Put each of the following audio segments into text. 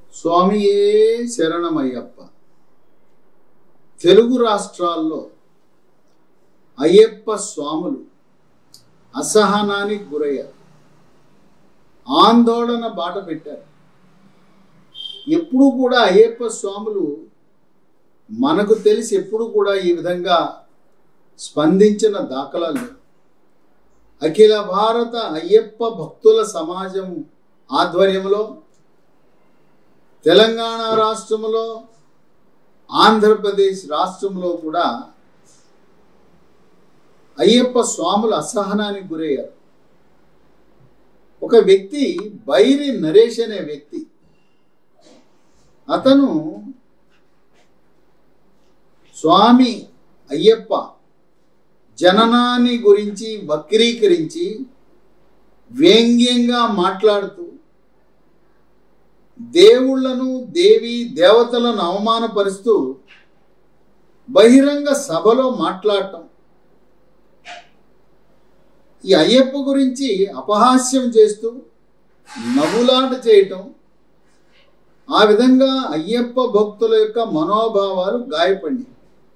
స్వామియే శరణమయ్యప్ప తెలుగు రాష్ట్రాల్లో అయ్యప్ప స్వాములు అసహనానికి గురయ్యారు ఆందోళన బాట పెట్టారు ఎప్పుడు కూడా అయ్యప్ప స్వాములు మనకు తెలిసి ఎప్పుడు కూడా ఈ విధంగా స్పందించిన దాఖలాలు లేవు అఖిల భారత అయ్యప్ప భక్తుల సమాజం ఆధ్వర్యంలో తెలంగాణ రాష్ట్రంలో ఆంధ్రప్రదేశ్ రాష్ట్రంలో కూడా అయ్యప్ప స్వాములు అసహనానికి గురయ్యారు ఒక వ్యక్తి బైరి నరేష్ అనే వ్యక్తి అతను స్వామి అయ్యప్ప జననాన్ని గురించి వక్రీకరించి వ్యంగ్యంగా మాట్లాడుతూ దేవుళ్లను దేవి దేవతలను అవమానపరుస్తూ బహిరంగ సభలో మాట్లాడటం ఈ అయ్యప్ప గురించి అపహాస్యం చేస్తూ నవ్వులాట చేయటం ఆ విధంగా అయ్యప్ప భక్తుల యొక్క మనోభావాలు గాయపడి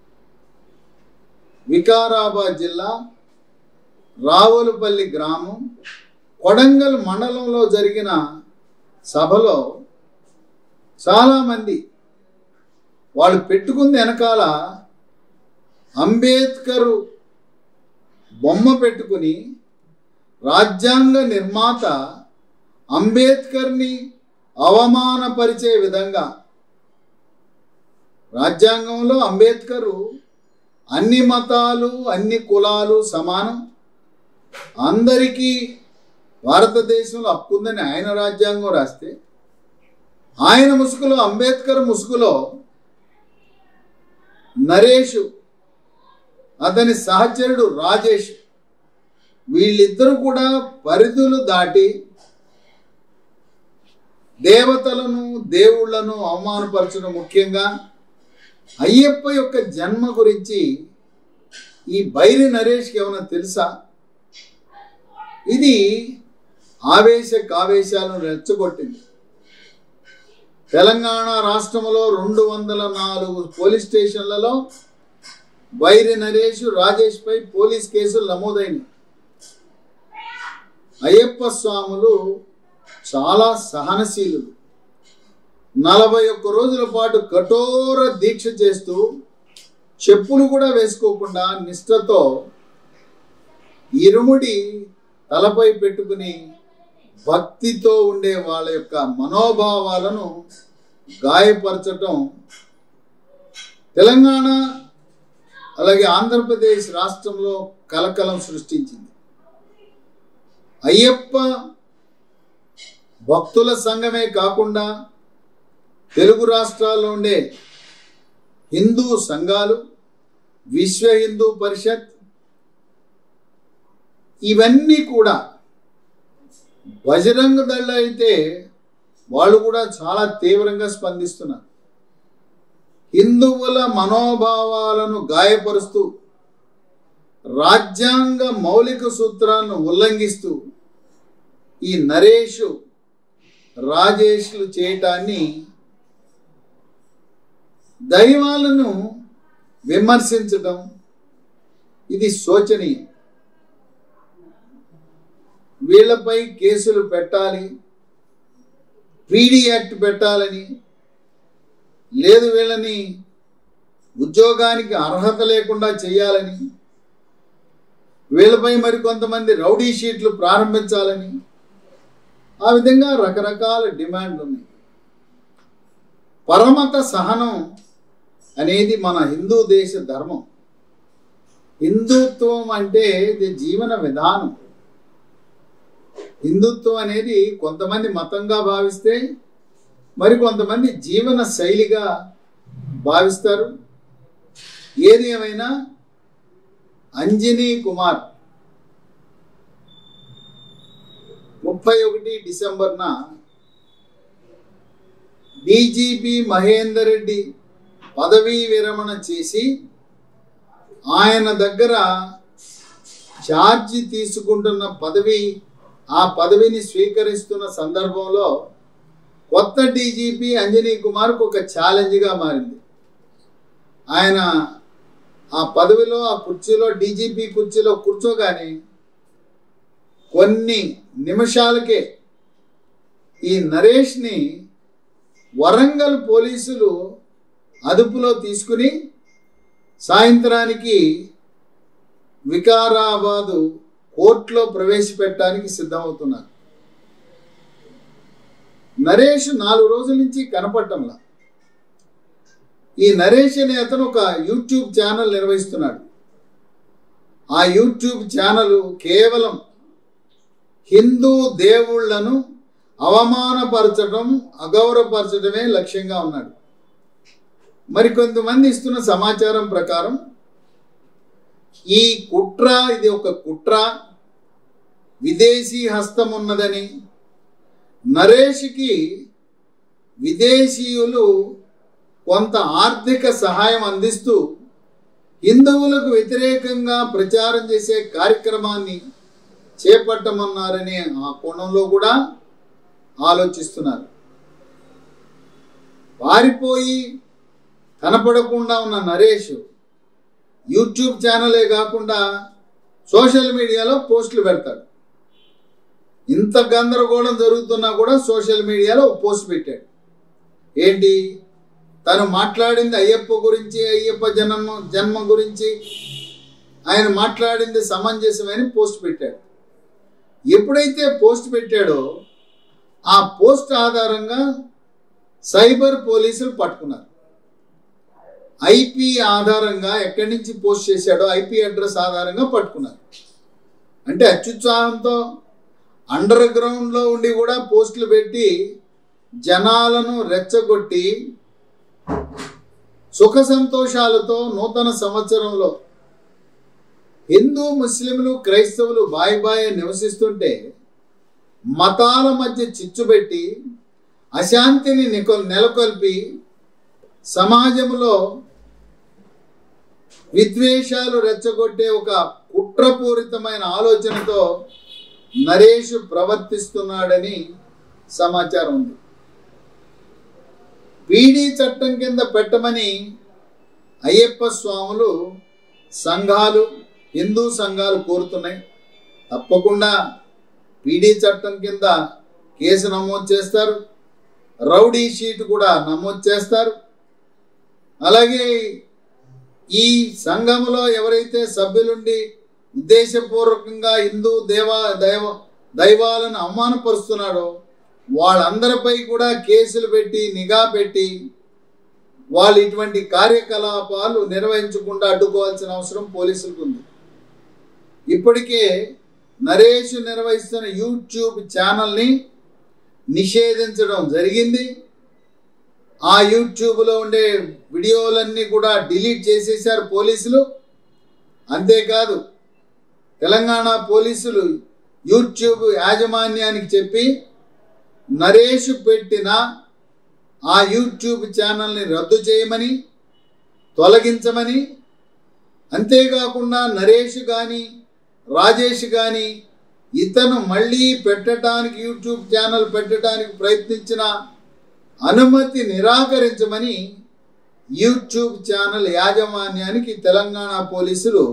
వికారాబాద్ జిల్లా రావులపల్లి గ్రామం కొడంగల్ మండలంలో జరిగిన సభలో చాలామంది వాళ్ళు పెట్టుకుంది వెనకాల అంబేద్కర్ బొమ్మ పెట్టుకుని రాజ్యాంగ నిర్మాత అంబేద్కర్ని అవమానపరిచే విధంగా రాజ్యాంగంలో అంబేద్కరు అన్ని మతాలు అన్ని కులాలు సమానం అందరికీ భారతదేశంలో హక్కు ఉందని ఆయన రాజ్యాంగం రాస్తే ఆయన ముసుగులో అంబేద్కర్ ముసుగులో నరేష్ అతని సహచరుడు రాజేష్ వీళ్ళిద్దరూ కూడా పరిధులు దాటి దేవతలను దేవుళ్లను అవమానపరచడం ముఖ్యంగా అయ్యప్ప యొక్క జన్మ గురించి ఈ బైరి నరేష్కి ఏమైనా తెలుసా ఇది ఆవేశ కావేశాలను రెచ్చగొట్టింది తెలంగాణ రాష్ట్రంలో రెండు వందల నాలుగు పోలీస్ స్టేషన్లలో బైరి నరేష్ రాజేష్ పై పోలీస్ కేసులు నమోదైనవి అయ్యప్ప స్వాములు చాలా సహనశీలులు నలభై ఒక్క రోజుల పాటు కఠోర దీక్ష చేస్తూ చెప్పులు కూడా వేసుకోకుండా నిష్ఠతో ఇరుముడి తలపై పెట్టుకుని భక్తితో ఉండే వాళ్ళ యొక్క మనోభావాలను గాయపరచటం తెలంగాణ అలాగే ఆంధ్రప్రదేశ్ రాష్ట్రంలో కలకలం సృష్టించింది అయ్యప్ప భక్తుల సంఘమే కాకుండా తెలుగు రాష్ట్రాల్లో ఉండే హిందూ సంఘాలు విశ్వ హిందూ పరిషత్ ఇవన్నీ కూడా బజరంగ దళ అయితే వాళ్ళు కూడా చాలా తీవ్రంగా స్పందిస్తున్నారు హిందువుల మనోభావాలను గాయపరుస్తూ రాజ్యాంగ మౌలిక సూత్రాలను ఉల్లంఘిస్తూ ఈ నరేషు రాజేష్లు చేయటాన్ని దైవాలను విమర్శించడం ఇది శోచనీయం వీళ్ళపై కేసులు పెట్టాలి పీడీ యాక్ట్ పెట్టాలని లేదు వీళ్ళని ఉద్యోగానికి అర్హత లేకుండా చేయాలని వీళ్ళపై మరి కొంతమంది రౌడీ షీట్లు ప్రారంభించాలని ఆ విధంగా రకరకాల డిమాండ్లు ఉన్నాయి పరమత సహనం అనేది మన హిందూ దేశ ధర్మం హిందుత్వం అంటే ఇది జీవన విధానం హిందుత్వం అనేది కొంతమంది మతంగా భావిస్తే మరి కొంతమంది జీవన శైలిగా భావిస్తారు ఏది ఏమైనా అంజనీ కుమార్ ముప్పై ఒకటి డిసెంబర్న డీజీపీ మహేందర్ రెడ్డి పదవీ విరమణ చేసి ఆయన దగ్గర ఛార్జీ తీసుకుంటున్న పదవి ఆ పదవిని స్వీకరిస్తున్న సందర్భంలో కొత్త డీజీపీ అంజనీ కుమార్కు ఒక ఛాలెంజ్గా మారింది ఆయన ఆ పదవిలో ఆ కుర్చీలో డీజీపీ కుర్చీలో కూర్చోగానే కొన్ని నిమిషాలకే ఈ నరేష్ని వరంగల్ పోలీసులు అదుపులో తీసుకుని సాయంత్రానికి వికారాబాదు కోర్టులో ప్రవేశపెట్టడానికి సిద్ధమవుతున్నారు నరేష్ నాలుగు రోజుల నుంచి కనపడటంలా ఈ నరేష్ అనే అతను ఒక యూట్యూబ్ ఛానల్ నిర్వహిస్తున్నాడు ఆ యూట్యూబ్ ఛానల్ కేవలం హిందూ దేవుళ్లను అవమానపరచడం అగౌరవపరచడమే లక్ష్యంగా ఉన్నాడు మరి కొంతమంది ఇస్తున్న సమాచారం ప్రకారం ఈ కుట్ర ఇది ఒక కుట్ర విదేశీ హస్తం ఉన్నదని నరేష్కి విదేశీయులు కొంత ఆర్థిక సహాయం అందిస్తూ హిందువులకు వ్యతిరేకంగా ప్రచారం చేసే కార్యక్రమాన్ని చేపట్టమన్నారనే ఆ కోణంలో కూడా ఆలోచిస్తున్నారు పారిపోయి కనపడకుండా ఉన్న నరేష్ యూట్యూబ్ ఛానలే కాకుండా సోషల్ మీడియాలో పోస్టులు పెడతాడు ఇంత గందరగోళం జరుగుతున్నా కూడా సోషల్ మీడియాలో ఒక పోస్ట్ పెట్టాడు ఏంటి తను మాట్లాడింది అయ్యప్ప గురించి అయ్యప్ప జన్మ జన్మ గురించి ఆయన మాట్లాడింది సమంజసమని పోస్ట్ పెట్టాడు ఎప్పుడైతే పోస్ట్ పెట్టాడో ఆ పోస్ట్ ఆధారంగా సైబర్ పోలీసులు పట్టుకున్నారు ఐపీ ఆధారంగా ఎక్కడి నుంచి పోస్ట్ చేశాడో ఐపీ అడ్రస్ ఆధారంగా పట్టుకున్నారు అంటే అత్యుత్సాహంతో అండర్ గ్రౌండ్లో ఉండి కూడా పోస్టులు పెట్టి జనాలను రెచ్చగొట్టి సుఖ సంతోషాలతో నూతన సంవత్సరంలో హిందూ ముస్లింలు క్రైస్తవులు బాయ్ బాయ్ నివసిస్తుంటే మతాల మధ్య చిచ్చుపెట్టి అశాంతిని నికొ నెలకొల్పి సమాజంలో విద్వేషాలు రెచ్చగొట్టే ఒక కుట్రపూరితమైన ఆలోచనతో నరేష్ ప్రవర్తిస్తున్నాడని సమాచారం ఉంది పీడీ చట్టం కింద పెట్టమని అయ్యప్ప స్వాములు సంఘాలు హిందూ సంఘాలు కోరుతున్నాయి తప్పకుండా పీడీ చట్టం కింద కేసు నమోదు చేస్తారు రౌడీ షీట్ కూడా నమోదు చేస్తారు అలాగే ఈ సంఘంలో ఎవరైతే సభ్యులుండి ఉద్దేశపూర్వకంగా హిందూ దేవా దైవ దైవాలను అవమానపరుస్తున్నాడో వాళ్ళందరిపై కూడా కేసులు పెట్టి నిఘా పెట్టి వాళ్ళు ఇటువంటి కార్యకలాపాలు నిర్వహించకుండా అడ్డుకోవాల్సిన అవసరం పోలీసులకు ఉంది ఇప్పటికే నరేష్ నిర్వహిస్తున్న యూట్యూబ్ ఛానల్ని నిషేధించడం జరిగింది ఆ యూట్యూబ్లో ఉండే వీడియోలన్నీ కూడా డిలీట్ చేసేశారు పోలీసులు అంతేకాదు తెలంగాణ పోలీసులు యూట్యూబ్ యాజమాన్యానికి చెప్పి నరేష్ పెట్టిన ఆ యూట్యూబ్ ఛానల్ని రద్దు చేయమని తొలగించమని అంతేకాకుండా నరేష్ కానీ రాజేష్ కానీ ఇతను మళ్ళీ పెట్టడానికి యూట్యూబ్ ఛానల్ పెట్టడానికి ప్రయత్నించిన అనుమతి నిరాకరించమని యూట్యూబ్ ఛానల్ యాజమాన్యానికి తెలంగాణ పోలీసులు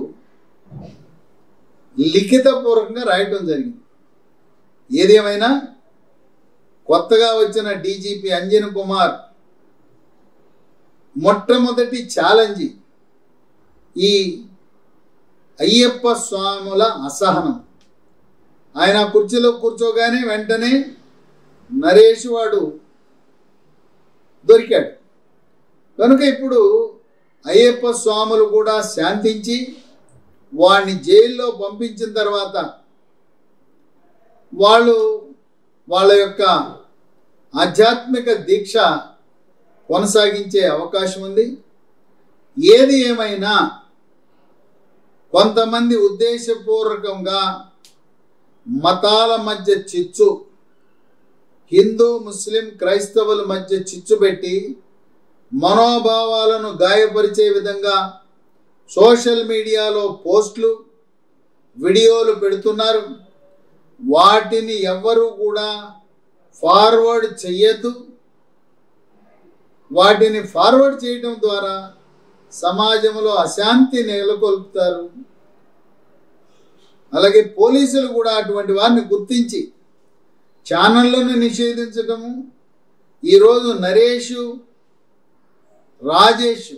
లిఖితపూర్వకంగా రాయటం జరిగింది ఏదేమైనా కొత్తగా వచ్చిన డీజీపీ అంజన్ కుమార్ మొట్టమొదటి ఛాలెంజ్ ఈ అయ్యప్ప స్వాముల అసహనం ఆయన కుర్చీలో కూర్చోగానే వెంటనే నరేష్ వాడు దొరికాడు కనుక ఇప్పుడు అయ్యప్ప స్వాములు కూడా శాంతించి వాడిని జైల్లో పంపించిన తర్వాత వాళ్ళు వాళ్ళ యొక్క ఆధ్యాత్మిక దీక్ష కొనసాగించే అవకాశం ఉంది ఏది ఏమైనా కొంతమంది ఉద్దేశపూర్వకంగా మతాల మధ్య చిచ్చు హిందూ ముస్లిం క్రైస్తవుల మధ్య చిచ్చు పెట్టి మనోభావాలను గాయపరిచే విధంగా సోషల్ మీడియాలో పోస్టులు వీడియోలు పెడుతున్నారు వాటిని ఎవ్వరూ కూడా ఫార్వర్డ్ చెయ్యొద్దు వాటిని ఫార్వర్డ్ చేయటం ద్వారా సమాజంలో అశాంతి నెలకొల్పుతారు అలాగే పోలీసులు కూడా అటువంటి వారిని గుర్తించి ఛానళ్లను నిషేధించటము ఈరోజు నరేషు రాజేష్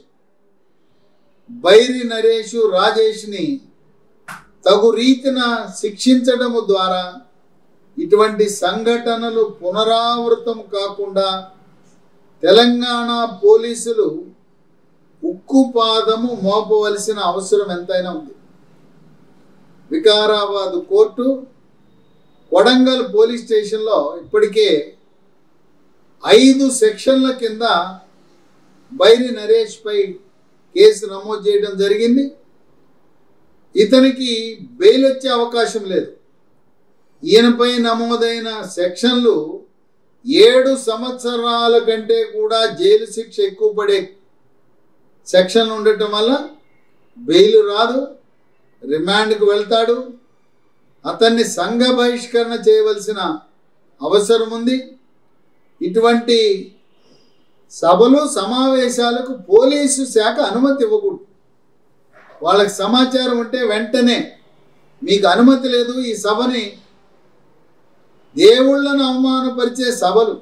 బైరి నరేషు రాజేష్ని తగు రీతిన శిక్షించడము ద్వారా ఇటువంటి సంఘటనలు పునరావృతం కాకుండా తెలంగాణ పోలీసులు ఉక్కుపాదము మోపవలసిన అవసరం ఎంతైనా ఉంది వికారాబాద్ కోర్టు కొడంగల్ పోలీస్ స్టేషన్లో ఇప్పటికే ఐదు సెక్షన్ల కింద బైరి నరేష్పై కేసు నమోదు చేయడం జరిగింది ఇతనికి బెయిల్ వచ్చే అవకాశం లేదు ఈయనపై నమోదైన సెక్షన్లు ఏడు సంవత్సరాల కంటే కూడా జైలు శిక్ష ఎక్కువ పడే సెక్షన్లు ఉండటం వల్ల బెయిల్ రాదు రిమాండ్కు వెళ్తాడు అతన్ని సంఘ బహిష్కరణ చేయవలసిన అవసరం ఉంది ఇటువంటి సభలు సమావేశాలకు పోలీసు శాఖ అనుమతి ఇవ్వకూడదు వాళ్ళకి సమాచారం ఉంటే వెంటనే మీకు అనుమతి లేదు ఈ సభని దేవుళ్ళను అవమానపరిచే సభలు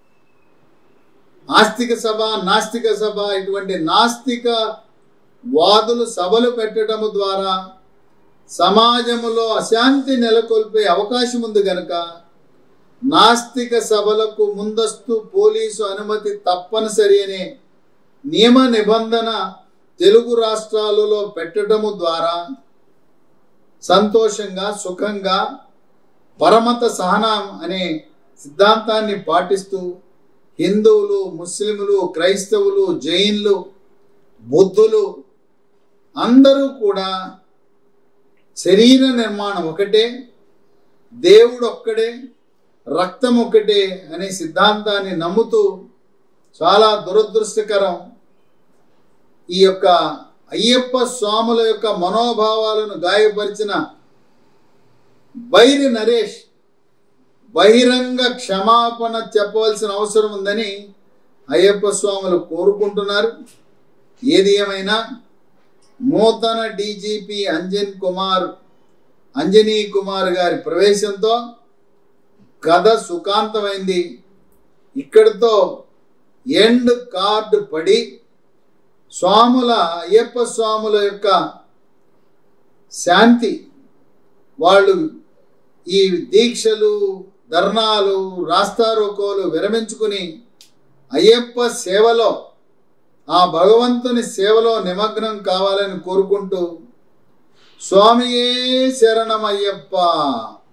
ఆస్తిక సభ నాస్తిక సభ ఇటువంటి నాస్తిక వాదులు సభలు పెట్టడము ద్వారా సమాజములో అశాంతి నెలకొల్పే అవకాశం ఉంది గనక నాస్తిక సభలకు ముందస్తు పోలీసు అనుమతి తప్పనిసరి అనే నియమ నిబంధన తెలుగు రాష్ట్రాలలో పెట్టడము ద్వారా సంతోషంగా సుఖంగా పరమత సహనం అనే సిద్ధాంతాన్ని పాటిస్తూ హిందువులు ముస్లింలు క్రైస్తవులు జైన్లు బుద్ధులు అందరూ కూడా శరీర నిర్మాణం ఒకటే దేవుడు ఒక్కడే రక్తం ఒకటే అనే సిద్ధాంతాన్ని నమ్ముతూ చాలా దురదృష్టకరం ఈ యొక్క అయ్యప్ప స్వాముల యొక్క మనోభావాలను గాయపరిచిన బైరి నరేష్ బహిరంగ క్షమాపణ చెప్పవలసిన అవసరం ఉందని అయ్యప్ప స్వాములు కోరుకుంటున్నారు ఏది ఏమైనా నూతన డీజీపీ అంజన్ కుమార్ అంజనీ కుమార్ గారి ప్రవేశంతో కథ సుఖాంతమైంది ఇక్కడితో ఎండ్ కార్డు పడి స్వాముల అయ్యప్ప స్వాముల యొక్క శాంతి వాళ్ళు ఈ దీక్షలు ధర్నాలు రాస్తారోకోలు విరమించుకుని అయ్యప్ప సేవలో ఆ భగవంతుని సేవలో నిమగ్నం కావాలని కోరుకుంటూ స్వామియే శరణమయ్యప్ప